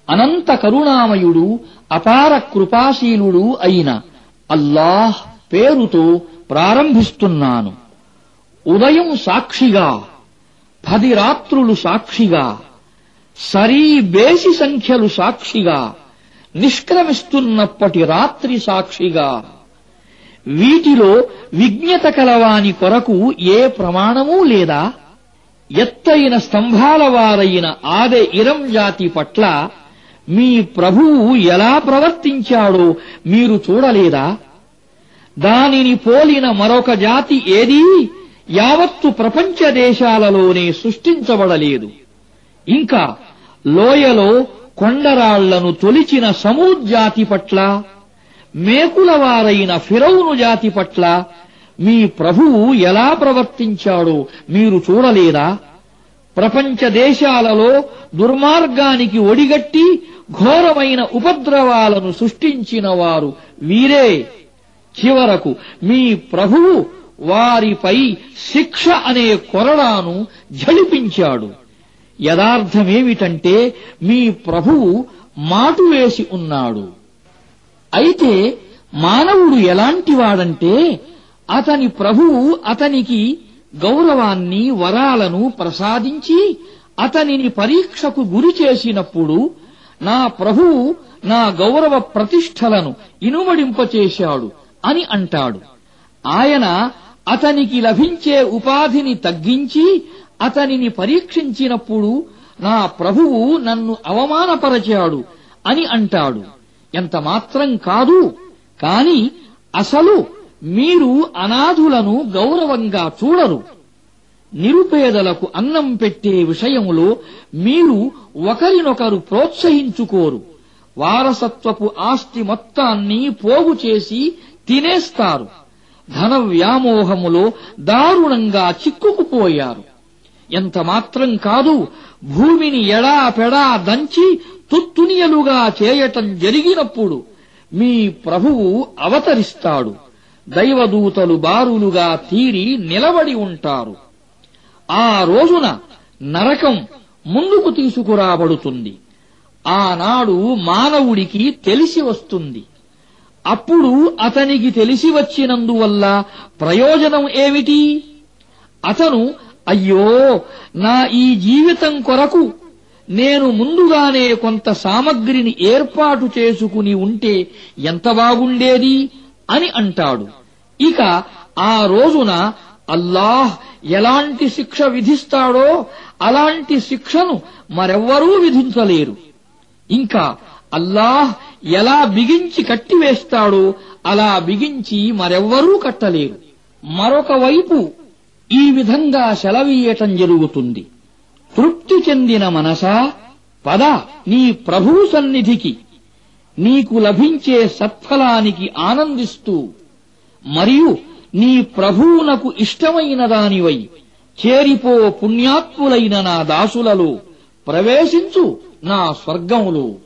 అనంత కరుణామయుడు అపార కృపాశీలుడు అయిన అల్లాహ్ పేరుతో ప్రారంభిస్తున్నాను ఉదయం సాక్షిగా పది రాత్రులు సాక్షిగా సరీ బేసి సంఖ్యలు సాక్షిగా నిష్క్రమిస్తున్నప్పటి రాత్రి సాక్షిగా వీటిలో విజ్ఞత కలవాని కొరకు ఏ ప్రమాణమూ లేదా ఎత్తైన స్తంభాల వారైన ఆదె ఇరం జాతి పట్ల మీ ప్రభువు ఎలా ప్రవర్తించాడో మీరు చూడలేదా దానిని పోలిన మరొక జాతి ఏదీ యావత్తు ప్రపంచ దేశాలలోనే సృష్టించబడలేదు ఇంకా లోయలో కొండరాళ్లను తొలిచిన సమూద్ జాతి పట్ల మేకుల వారైన ఫిరౌను జాతి పట్ల మీ ప్రభువు ఎలా ప్రవర్తించాడో మీరు చూడలేదా ప్రపంచ దేశాలలో దుర్మార్గానికి ఒడిగట్టి ఘోరమైన ఉపద్రవాలను సృష్టించిన వారు వీరే చివరకు మీ ప్రభువు వారిపై శిక్ష అనే కొరడాను ఝళిపించాడు యథార్థమేమిటంటే మీ ప్రభువు మాటు వేసి ఉన్నాడు అయితే మానవుడు ఎలాంటివాడంటే అతని ప్రభువు అతనికి గౌరవాన్ని వరాలను ప్రసాదించి అతనిని పరీక్షకు గురి చేసినప్పుడు నా ప్రభువు నా గౌరవ ప్రతిష్టలను ఇనుమడింపచేశాడు అని అంటాడు ఆయన అతనికి లభించే ఉపాధిని తగ్గించి అతనిని పరీక్షించినప్పుడు నా ప్రభువు నన్ను అవమానపరచాడు అని అంటాడు ఎంత మాత్రం కాదు కాని అసలు మీరు అనాథులను గౌరవంగా చూడరు నిరుపేదలకు అన్నం పెట్టే విషయములో మీరు ఒకరినొకరు ప్రోత్సహించుకోరు వారసత్వపు ఆస్తి మొత్తాన్ని పోగు చేసి తినేస్తారు ధన వ్యామోహములో దారుణంగా చిక్కుకుపోయారు ఎంత మాత్రం కాదు భూమిని ఎడా పెడా దంచి తుత్తునియలుగా చేయటం జరిగినప్పుడు మీ ప్రభువు అవతరిస్తాడు దైవదూతలు బారులుగా తీరి నిలబడి ఉంటారు ఆ రోజున నరకం ముందుకు తీసుకురాబడుతుంది ఆనాడు మానవుడికి తెలిసి వస్తుంది అప్పుడు అతనికి తెలిసి వచ్చినందువల్ల ప్రయోజనం ఏమిటి అతను అయ్యో నా ఈ జీవితం కొరకు నేను ముందుగానే కొంత సామగ్రిని ఏర్పాటు చేసుకుని ఉంటే ఎంత బాగుండేది అని అంటాడు ఇక ఆ రోజున అల్లాహ్ ఎలాంటి శిక్ష విధిస్తాడో అలాంటి శిక్షను మరెవ్వరూ విధించలేరు ఇంకా అల్లాహ్ ఎలా బిగించి కట్టివేస్తాడో అలా బిగించి మరెవ్వరూ కట్టలేరు మరొక వైపు ఈ విధంగా సెలవీయటం జరుగుతుంది తృప్తి చెందిన మనసా పద నీ ప్రభువు సన్నిధికి నీకు లభించే సత్ఫలానికి ఆనందిస్తూ మరియు నీ ప్రభువునకు ఇష్టమైన దానివై చేరిపో పుణ్యాత్ములైన నా దాసులలో ప్రవేశించు నా స్వర్గములో